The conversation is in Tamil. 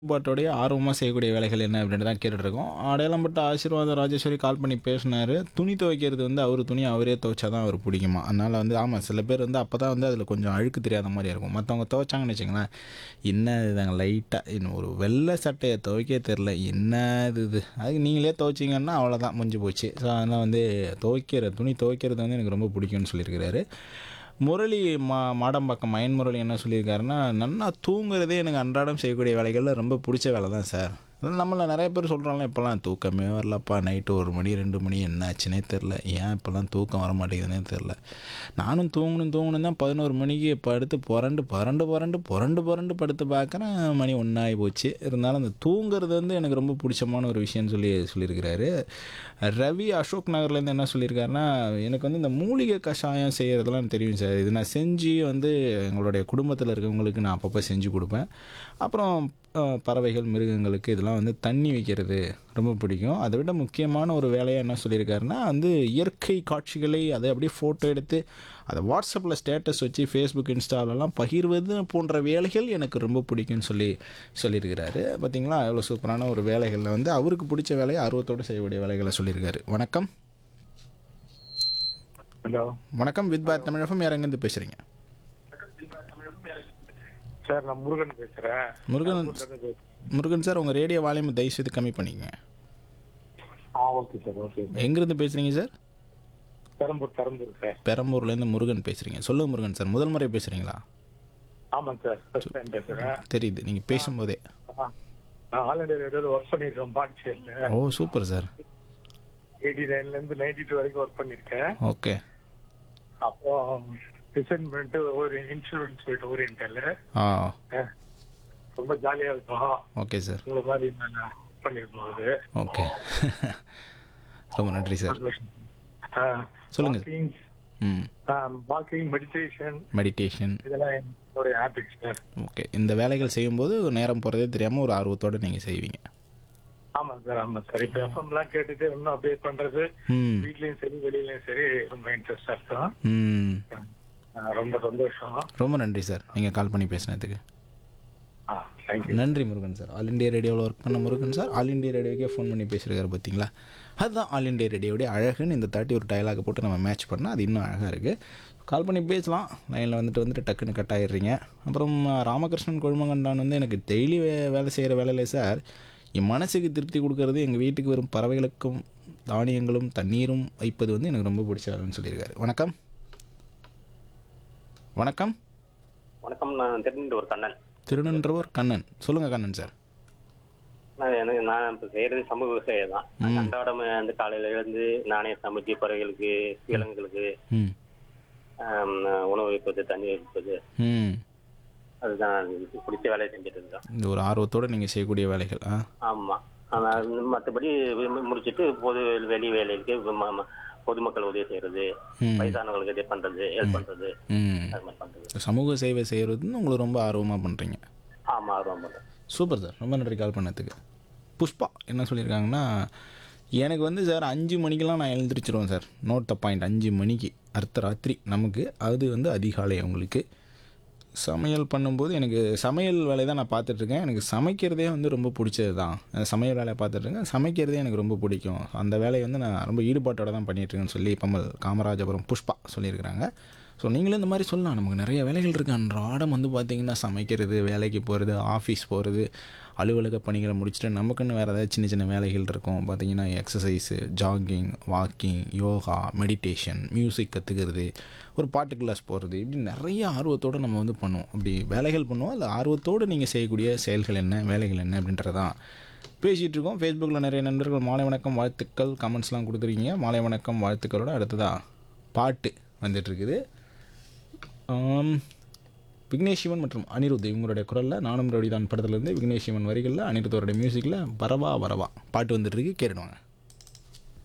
ஈடுபாட்டோடைய ஆர்வமாக செய்யக்கூடிய வேலைகள் என்ன அப்படின்ட்டு தான் கேட்டுட்ருக்கோம் அடையாளம்பட்ட ஆசீர்வாதம் ராஜேஸ்வரி கால் பண்ணி பேசினார் துணி துவைக்கிறது வந்து அவர் துணி அவரே துவைச்சா தான் அவர் பிடிக்குமா அதனால் வந்து ஆமாம் சில பேர் வந்து அப்போ தான் வந்து அதில் கொஞ்சம் அழுக்கு தெரியாத மாதிரி இருக்கும் மற்றவங்க துவைச்சாங்கன்னு வச்சுங்களேன் என்ன இதுதாங்க லைட்டாக இன்னும் ஒரு வெள்ளை சட்டையை துவைக்க தெரில என்ன இது இது அதுக்கு நீங்களே துவைச்சிங்கன்னா அவ்வளோதான் முடிஞ்சு போச்சு ஸோ அதனால் வந்து துவைக்கிற துணி துவைக்கிறது வந்து எனக்கு ரொம்ப பிடிக்கும்னு சொல்லியிருக்கிறாரு முரளி மா மாடம்பாக்கம் மயன் முரளி என்ன சொல்லியிருக்காருன்னா நல்லா தூங்குறதே எனக்கு அன்றாடம் செய்யக்கூடிய வேலைகளில் ரொம்ப பிடிச்ச வேலை தான் சார் அதான் நம்மள நிறைய பேர் சொல்கிறாங்களே இப்போல்லாம் தூக்கமே வரலப்பா நைட்டு ஒரு மணி ரெண்டு மணி என்ன ஆச்சுனே தெரில ஏன் இப்போல்லாம் தூக்கம் வர மாட்டேங்குதுன்னே தெரில நானும் தூங்கணும் தூங்கணும் தான் பதினோரு மணிக்கு படுத்து புரண்டு புரண்டு புரண்டு புரண்டு புரண்டு படுத்து பார்க்குறேன் மணி ஒன்றாகி போச்சு இருந்தாலும் அந்த தூங்குறது வந்து எனக்கு ரொம்ப பிடிச்சமான ஒரு விஷயம்னு சொல்லி சொல்லியிருக்கிறாரு ரவி அசோக் நகர்லேருந்து என்ன சொல்லியிருக்காருன்னா எனக்கு வந்து இந்த மூலிகை கஷாயம் செய்கிறதெல்லாம் தெரியும் சார் இது நான் செஞ்சு வந்து எங்களுடைய குடும்பத்தில் இருக்கவங்களுக்கு நான் அப்பப்போ செஞ்சு கொடுப்பேன் அப்புறம் அஹ், பறவைகள் மிருகங்களுக்கு இதெல்லாம் வந்து தண்ணி வைக்கிறது ரொம்ப பிடிக்கும் அதை விட முக்கியமான ஒரு வேலையாக என்ன சொல்லியிருக்காருன்னா வந்து இயற்கை காட்சிகளை அதை அப்படியே ஃபோட்டோ எடுத்து அதை வாட்ஸ்அப்பில் ஸ்டேட்டஸ் வச்சு ஃபேஸ்புக் இன்ஸ்டாலெல்லாம் பகிர்வது போன்ற வேலைகள் எனக்கு ரொம்ப பிடிக்கும்னு சொல்லி சொல்லியிருக்கிறாரு பார்த்தீங்களா எவ்வளோ சூப்பரான ஒரு வேலைகளில் வந்து அவருக்கு பிடிச்ச வேலையை ஆர்வத்தோடு செய்யக்கூடிய வேலைகளை சொல்லியிருக்காரு வணக்கம் ஹலோ வணக்கம் வித் பார் தமிழகம் யார் எங்கேருந்து பேசுகிறீங்க சார் நான் முருகன் பேசுறேன் முருகன் முருகன் சார் உங்கள் ரேடியோ வால்யூம் தயவு செய்து கம்மி பண்ணிக்கங்க ஆ ஓகே சார் ஓகே எங்கேருந்து பேசுகிறீங்க சார் பெரம்பூர் பெரம்பூர் சார் பெரம்பூர்லேருந்து முருகன் பேசுகிறீங்க சொல்லுங்கள் முருகன் சார் முதல் முறை பேசுகிறீங்களா ஆமாங்க சார் ஃபர்ஸ்ட் டைம் பேசுறேன் தெரியுது நீங்கள் பேசும்போதே ஆ, நான் ஆல் இண்டியா ரேடியோவில் ஒர்க் பண்ணியிருக்கேன் பாண்டிச்சேரியில் ஓ சூப்பர் சார் எயிட்டி நைன்லேருந்து நைன்டி டூ வரைக்கும் ஒர்க் பண்ணியிருக்கேன் ஓகே அப்போ டிசைன் பண்ணிட்டு ஒரு இன்சூரன்ஸ் போயிட்டு ஓரியன்டல் ஆ ரொம்ப ஜாலியாக இருக்கும் ஓகே சார் உங்களை மாதிரி நான் பண்ணியிருக்கோம் அது ஓகே ரொம்ப நன்றி சார் ஆ, சொல்லுங்க. walking, ம் ஆ, வாக்கிங் மெடிடேஷன் மெடிடேஷன் இதெல்லாம் என்னுடைய ஹேபிட் சார் ஓகே இந்த வேலைகள் செய்யும்போது நேரம் போகிறதே தெரியாமல் ஒரு ஆர்வத்தோடு நீங்கள் செய்வீங்க ஆமாம் சார் ஆமாம் சார் இப்போ எஃப்எம்லாம் கேட்டுட்டு இன்னும் அப்டேட் பண்றது ம் வீட்லயும் சரி வெளியிலயும் சரி ரொம்ப இன்ட்ரெஸ்டா இருக்கும் ம் ஆ, ரொம்ப சந்தோஷம் ரொம்ப நன்றி சார் நீங்கள் கால் பண்ணி பேசினதுக்கு ஆ தேங்க்யூ நன்றி முருகன் சார் ஆல் இண்டியா ரேடியோவில் ஒர்க் பண்ண முருகன் சார் ஆல் இண்டியா ரேடியோக்கே ஃபோன் பண்ணி பேசியிருக்காரு பார்த்தீங்களா அதுதான் ஆல் இண்டியா ரேடியோடைய அழகுன்னு இந்த தாட்டி ஒரு டயலாக் போட்டு நம்ம மேட்ச் பண்ணால் அது இன்னும் அழகாக இருக்குது கால் பண்ணி பேசலாம் லைனில் வந்துட்டு வந்துட்டு டக்குன்னு கட் ஆயிடுறீங்க அப்புறம் ராமகிருஷ்ணன் கொழுமங்கண்டான் வந்து எனக்கு டெய்லி வே வேலை செய்கிற வேலையில சார் என் மனசுக்கு திருப்தி கொடுக்கறது எங்கள் வீட்டுக்கு வரும் பறவைகளுக்கும் தானியங்களும் தண்ணீரும் வைப்பது வந்து எனக்கு ரொம்ப பிடிச்ச வேலைன்னு சொல்லியிருக்காரு வணக்கம் வணக்கம் வணக்கம் நான் தெரிஞ்ச ஒரு கண்ணன் திருநன்றவர் கண்ணன் சொல்லுங்கள் கண்ணன் சார் நான் எனக்கு நான் இப்போ செய்யறது சமூக விவசாயம் தான் அன்றாடம் வந்து காலையில எழுந்து நானே சமைச்சு பறவைகளுக்கு விலங்குகளுக்கு ம் ஆம், உணவு வைப்பது தண்ணி வைப்பது ம் அதுதான் எனக்கு பிடிச்ச வேலையை செஞ்சுட்டு இருக்கேன் இந்த ஒரு ஆர்வத்தோடு நீங்கள் செய்யக்கூடிய வேலைகள் ஆ ஆமா ஆனால் மற்றபடி முடிச்சிட்டு பொது வெளி வேலைக்கு ம- ம- பொதுமக்கள் உதவி செய்யறது ம். வயசானவங்களுக்கு இது பண்றது ஹெல்ப் பண்றது ம் அது மாதிரி பண்றது சமூக சேவை செய்கிறதுன்னு உங்களுக்கு ரொம்ப ஆர்வமாக பண்ணுறீங்க ஆமா ஆர்வம் பண்றேன் சூப்பர் சார் ரொம்ப நன்றி கால் பண்ணதுக்கு புஷ்பா என்ன சொல்லியிருக்காங்கன்னா எனக்கு வந்து சார் அஞ்சு மணிக்கெல்லாம் நான் எழுந்திரிச்சிருவேன் சார் நோட் த பாயிண்ட் அஞ்சு மணிக்கு அர்த்த ராத்திரி நமக்கு அது வந்து அதிகாலை உங்களுக்கு சமையல் பண்ணும்போது எனக்கு சமையல் வேலையை தான் நான் பார்த்துட்ருக்கேன் எனக்கு சமைக்கிறதே வந்து ரொம்ப பிடிச்சது தான் அந்த சமையல் வேலையை பார்த்துட்ருக்கேன் சமைக்கிறதே எனக்கு ரொம்ப பிடிக்கும் அந்த வேலையை வந்து நான் ரொம்ப ஈடுபாட்டோட தான் பண்ணிகிட்ருக்கேன்னு சொல்லி பம்மல் காமராஜபுரம் புஷ்பா சொல்லியிருக்கிறாங்க ஸோ நீங்களும் இந்த மாதிரி சொல்லலாம் நமக்கு நிறைய வேலைகள் இருக்குது அன்றாடம் வந்து பார்த்திங்கன்னா சமைக்கிறது வேலைக்கு போகிறது ஆஃபீஸ் போகிறது அலுவலக பணிகளை முடிச்சுட்டு நமக்குன்னு வேறு ஏதாவது சின்ன சின்ன வேலைகள் இருக்கும் பார்த்திங்கன்னா exercise jogging walking yoga meditation music கற்றுக்கிறது ஒரு பாட்டு கிளாஸ் போகிறது இப்படி நிறைய ஆர்வத்தோடு நம்ம வந்து பண்ணுவோம் அப்படி வேலைகள் பண்ணுவோம் அதில் ஆர்வத்தோடு நீங்கள் செய்யக்கூடிய செயல்கள் என்ன வேலைகள் என்ன அப்படின்றதான் பேசிகிட்டு இருக்கோம் ஃபேஸ்புக்கில் நிறைய நண்பர்கள் மாலை வணக்கம் வாழ்த்துக்கள் கமெண்ட்ஸ்லாம் கொடுத்துருக்கீங்க மாலை வணக்கம் வாழ்த்துக்களோட அடுத்ததாக பாட்டு வந்துட்டுருக்குது ஆம், விக்னேஷ் சிவன் மற்றும் அனிருத் இவங்களுடைய குரலில் நானும் ரவுடி தான் படத்துலேருந்து விக்னேஷ் சிவன் வரிகளில் அனிருத்தோடைய மியூசிக்கில் வரவா வரவா பாட்டு வந்துட்டு இருக்கு கேட்டுடுவாங்க